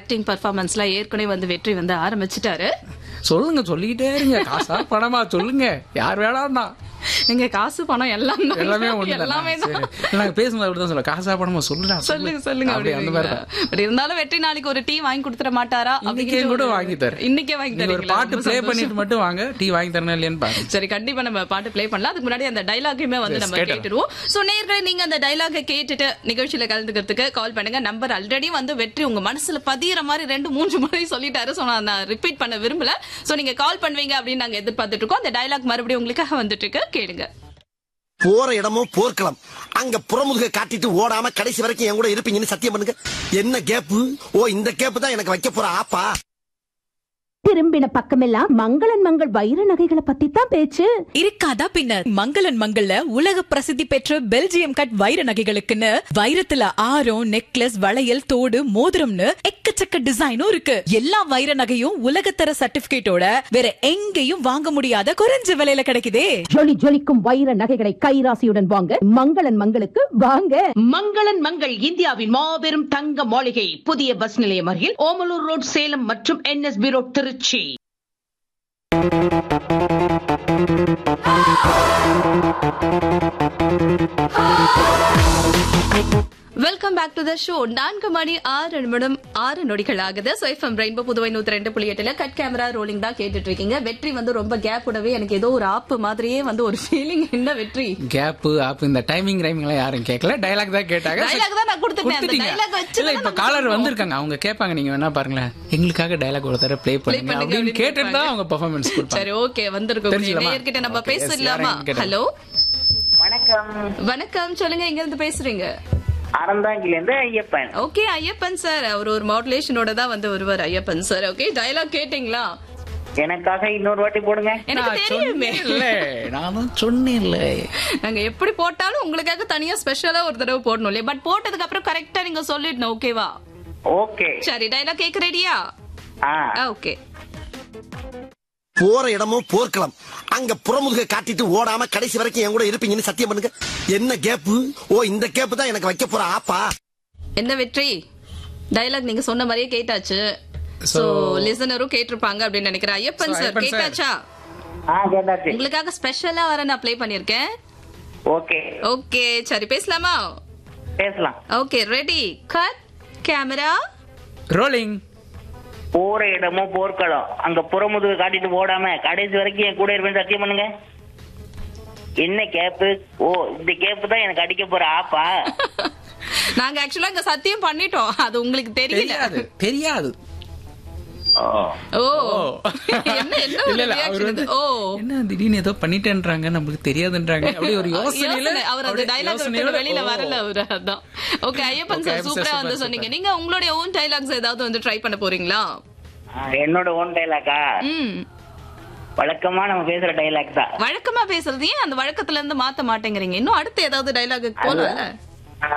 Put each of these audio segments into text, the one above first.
Acting பர்ஃபார்மன்ஸ்லாம் ஏற்கனவே வந்து வெற்றி வந்து ஆரம்பிச்சிட்டாரு சொல்லுங்க சொல்லிக்கிட்டே இருங்க காசா பணமா சொல்லுங்க யார் வேணாம்னா எங்க காசு பணம் எல்லாம் தான். எல்லாமே ஒண்ணு எல்லாமே தான் நாங்க பேசும்போது அப்படிதான் சொல்ல காசா பணமா சொல்லுடா சொல்லுங்க சொல்லுங்க அப்படி அந்த மாதிரி அப்படிங்களா? பட் இருந்தாலும் வெற்றி நாளைக்கு ஒரு டீ வாங்கி கொடுத்துட மாட்டாரா இன்னைக்கே அப்படிங்கிற கூட ஒரு- வாங்கி தரேன் இன்னைக்கே வாங்கி நீங்க ஒரு தரீங்களா? பாட்டு ரொம்ப ப்ளே சந்தோஷம். பண்ணிட்டு மட்டும் வாங்க டீ வாங்கி தரணும் இல்லையான்னு பாருங்க சரி கண்டிப்பா நம்ம பாட்டு ப்ளே பண்ணலாம் அதுக்கு முன்னாடி அந்த டைலாக்குமே வந்து Yes, நம்ம கேட்டலாம். கேட்டுருவோம் சோ நேர்களை நீங்க அந்த டைலாக கேட்டுட்டு நிகழ்ச்சியில கலந்துக்கிறதுக்கு கால் பண்ணுங்க நம்பர் ஆல்ரெடி வந்து வெற்றி உங்க மனசுல பதியற மாதிரி ரெண்டு மூன்று முறை சொல்லிட்டாரு சோ நான் ரிப்பீட் பண்ண விரும்பல சோ நீங்க கால் பண்ணுவீங்க அப்படின்னு நாங்க எதிர்பார்த்துட்டு இருக்கோம் அந்த டைலாக் மறுபடியும் உங்களுக்காக வந்துட்டு இருக்கு கேளுங்க போற இடமும் போர்க்களம் அங்க புறமுதுக காட்டிட்டு ஓடாம கடைசி வரைக்கும் என் கூட இருப்பீங்கன்னு சத்தியம் பண்ணுங்க என்ன கேப்பு ஓ இந்த கேப்பு தான் எனக்கு வைக்க போற ஆப்பா திரும்பின பக்கமெல்லாம் மங்களன் மங்கள் வைர நகைகளை பத்தி தான் பேச்சு இருக்காதா பின்ன மங்களன் மங்கள்ல உலக பிரசித்தி பெற்ற பெல்ஜியம் கட் வைர நகைகளுக்குன்னு வைரத்துல ஆரம் நெக்லஸ் வளையல் தோடு மோதிரம்னு எக்கச்சக்க டிசைனும் இருக்கு எல்லா வைர நகையும் உலகத்தர சர்டிபிகேட்டோட வேற எங்கேயும் வாங்க முடியாத குறைஞ்ச விலையில கிடைக்குதே ஜொலி ஜொலிக்கும் வைர நகைகளை கைராசியுடன் வாங்க மங்களன் மங்களுக்கு வாங்க மங்களன் மங்கள் இந்தியாவின் மாபெரும் தங்க மாளிகை புதிய பஸ் நிலையம் அருகில் ஓமலூர் ரோட் சேலம் மற்றும் NSB road Tiruchi welcome back to the show நான்கு மணி ஆறு நிமிடம் ஆறு நொடிகள் ஆகுது ஸோ எஃப்எம் ரெயின்போ புதுவை நூத்தி ரெண்டு புள்ளி எட்டுல கட் கேமரா ரோலிங் தான் கேட்டுட்டு இருக்கீங்க வெற்றி வந்து ரொம்ப கேப் விடவே எனக்கு ஏதோ ஒரு ஆப்பு மாதிரியே வந்து ஒரு ஃபீலிங் என்ன வெற்றி கேப் ஆப் இந்த டைமிங் ரைமிங் எல்லாம் யாரும் கேட்கல டைலாக் தான் கேட்டாங்க Dialogue தான் நான் கொடுத்துட்டேன். அந்த கொடுத்துட்டீங்க. dialogue வச்சு இல்ல தான் இப்ப நம்ம காலர் சொல்றோம். வந்திருக்காங்க அவங்க கேட்பாங்க நீங்க வேணா பாருங்களேன் எங்களுக்காக டைலாக் ஒரு தடவை ப்ளே பண்ணுங்க பண்ணுங்க அப்படின்னு அப்படின்னு கேட்டுட்டு தான் கேட்பாங்க. அவங்க பெர்ஃபார்மன்ஸ் கொடுப்பாங்க சரி ஓகே வந்திருக்கோம் தெரிஞ்சுக்கலாமா? நேர்கிட்ட நம்ம Okay, yes, பேசலாமா யாரையும் கேட்டா. ஹலோ வணக்கம் வணக்கம் சொல்லுங்க எங்க இருந்து பேசுறீங்க அறந்தாங்கில இருந்து ஐயப்பன் ஓகே ஐயப்பன் சார் அவர் ஒரு மாடுலேஷனோட தான் வந்து வருவார் ஐயப்பன் சார் ஓகே டயலாக் கேட்டீங்களா எனக்காக இன்னொரு வாட்டி போடுங்க எனக்கு நான் தெரியுமே சொன்னேன்ல, நான் தான் சொன்னேன்ல நாங்க எப்படி போட்டாலும் உங்களுக்காக தனியா ஸ்பெஷலா ஒரு தடவை போடணும் இல்லையா பட் போட்டதுக்கு அப்புறம் கரெக்டா நீங்க சொல்லிடணும் ஓகேவா ஓகே சரி டயலாக் கேட்க ரெடியா ஆ ஓகே போற இடமும் போர்க்களம் அங்க புறமுதுக காட்டிட்டு ஓடாம கடைசி வரைக்கும் என் கூட இருப்பீங்கன்னு சத்தியம் பண்ணுங்க என்ன கேப்பு ஓ இந்த கேப்பு தான் எனக்கு வைக்க போற ஆப்பா என்ன வெற்றி டயலாக் நீங்க சொன்ன மாதிரியே கேட்டாச்சு சோ So- லிசனரும் கேட்டிருப்பாங்க அப்படின்னு நினைக்கிறேன் Ayyappan So, sir Ayyappan sir. கேட்டாச்சா ஆ கேட்டாச்சு உங்களுக்காக ஸ்பெஷலா வர நான் ப்ளே பண்ணிருக்கேன் ஓகே ஓகே சரி பேசலாமா பேசலாம் okay ready cut camera rolling போற இடமும் போர்க்களம் அங்க புறமுதுகு காட்டிட்டு ஓடாம கடைசி வரைக்கும் என் கூட இருப்பேன்னு சத்தியம் பண்ணுங்க என்ன கேப்பு ஓ இந்த கேப்பு தான் எனக்கு அடிக்க போற ஆப்பா நாங்க ஆக்சுவலா இங்க சத்தியம் பண்ணிட்டோம் அது உங்களுக்கு தெரியல தெரியாது தெரியாது ஓ ஓ ஓ. என்ன என்ன ஒரு இல்ல, இல்ல, அவர் reaction வந்து, இது? ஓ என்ன திடீர்னு ஏதோ பண்ணிட்டேன்றாங்க நம்மளுக்கு தெரியாதுன்றாங்க அப்படி ஒரு யோசனையில யோசனை. அவர் அந்த அப்படியே டைலாக் யோசனையோட, வெளியில ஓ. வரல அவரு அதான் okay Ayyappan Okay, sir Ayyappan sir, சூப்பரா super, வந்து super. சொன்னீங்க நீங்க உங்களுடைய ஓன் டைலாக்ஸ் ஏதாவது வந்து ட்ரை பண்ண போறீங்களா ஆ, என்னோட ஓன் டைலாக்கா ம் வழக்கமா நம்ம பேசுற டைலாக் தான் வழக்கமா பேசுறது ஏன் அந்த வழக்கத்துல இருந்து மாத்த மாட்டேங்கிறீங்க இன்னும் அடுத்து ஏதாவது டைலாக் போகல ஆ,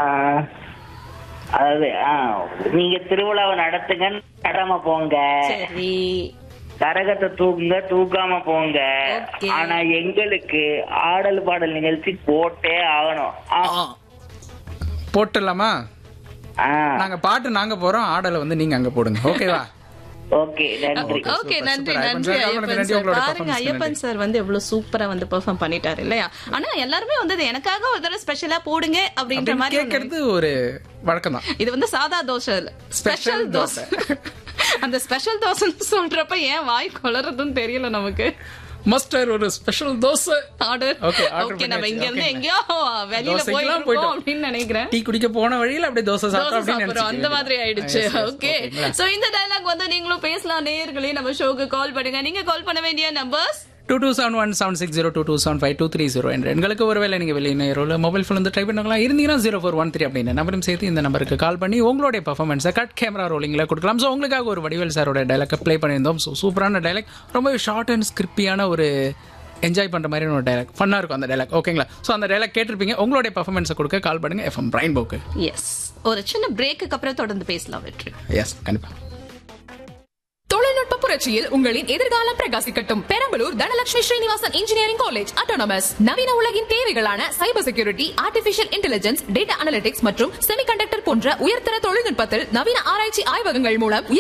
அதாவது ஆ, நீங்க திருவிழாவை நடத்துங்க நடாம போங்க சரி கரகத்தை தூக்குங்க தூக்காம போங்க Okay. ஆனா எங்களுக்கு ஆடல் பாடல் நிகழ்ச்சி போட்டே ஆகணும் ஆ. ஆ. போட்டுடலாமா ஆ, நாங்க பாட்டு நாங்க போறோம் ஆடலை வந்து நீங்க அங்க போடுங்க ஓகேவா ஓகே நன்றி Okay, ஓகே super, நன்றி super. நன்றி ஐயப்பன் ஐயப்பன் sir, நன்றி சார் உங்களோட பாருங்க performance க்கு ஐயப்பன் நன்றி. சார் வந்து எவ்வளவு சூப்பரா வந்து பெர்ஃபார்ம் பண்ணிட்டாரு இல்லையா ஆனா எல்லாருமே வந்து எனக்காக ஒரு தடவை ஸ்பெஷலா போடுங்க அப்படின்ற அப்படின்னு மாதிரி ஒண்ணு கேட்கறது ஒரு வழக்கம் தான் இது வந்து சாதா தோசை இல்ல ஸ்பெஷல் Special தோசை அந்த ஸ்பெஷல் தோசைன்னு சொல்றப்ப ஏன் வாய் கொளறதுன்னு தெரியல நமக்கு மஸ்டர் ஒரு special dosa order Okay, order okay நம்ம பண்ணியாச்சு. இங்க இருந்து Okay. எங்கேயோ வெளியில தோசைக்கெல்லாம் போயிட்டு போயிட்டோம். அப்படின்னு நினைக்கிறேன் டீ குடிக்க போன வழியில அப்படியே தோசை தோசை சாப்பிட்டோம் அப்படின்னு சாப்பிடுறோம் அந்த நினைச்சுக்க மாதிரி ஆயிடுச்சு வேண்டியது. Yes, yes, ஓகே ஓகேங்களா? சோ இந்த டயலாக் வந்து நீங்களும் பேசலாம் நேயர்களே நம்ம ஷோக்கு கால் பண்ணுங்க நீங்க கால் பண்ண வேண்டிய numbers two two seven one seven six zero two two seven five two three zero என்ற எங்களுக்கு ஒருவேளை நீங்கள் வெளியே நேரோல மொபைல் ஃபோன் வந்து ட்ரை பண்ணலாம் இருந்தீங்கன்னா ஜீரோ ஃபோர் ஒன் த்ரீ அப்படின்னு நம்பரும் சேர்த்து இந்த நம்பருக்கு கால் பண்ணி உங்களுடைய பர்ஃபார்மன்ஸை கட் கேமரா ரோலிங்கில் கொடுக்கலாம் ஸோ உங்களுக்காக ஒரு வடிவேல் சாரோட டைலாக் ப்ளே பண்ணியிருந்தோம் ஸோ சூப்பரான டைலாக் ரொம்ப ஷார்ட் அண்ட் ஸ்கிரிப்பியான ஒரு என்ஜாய் பண்ணுற மாதிரியான ஒரு டைலாக் ஃபன்னாக இருக்கும் அந்த டைலாக் ஓகேங்களா ஸோ அந்த டைலாக் கேட்டிருப்பீங்க உங்களுடைய பர்ஃபார்மன்ஸை கொடுக்க கால் பண்ணுங்க எஃப்எம் பிரைன் போக்கு எஸ் ஒரு சின்ன பிரேக்குக்கு அப்புறம் தொடர்ந்து பேசலாம் வெற்றி எஸ் கண்டிப்பாக தொழில்நுட்ப புரட்சியில் உங்களின் எதிர்காலம் பிரகாசிக்கட்டும் Perambalur Dhanalakshmi Srinivasan engineering college autonomous நவீன உலகின் தேவைகளான cyber security artificial intelligence data analytics மற்றும் செமிகண்டக்டர் போன்ற உயர்தர தொழில்நுட்பத்தில் நவீன ஆராய்ச்சி ஆய்வகங்கள் மூலம்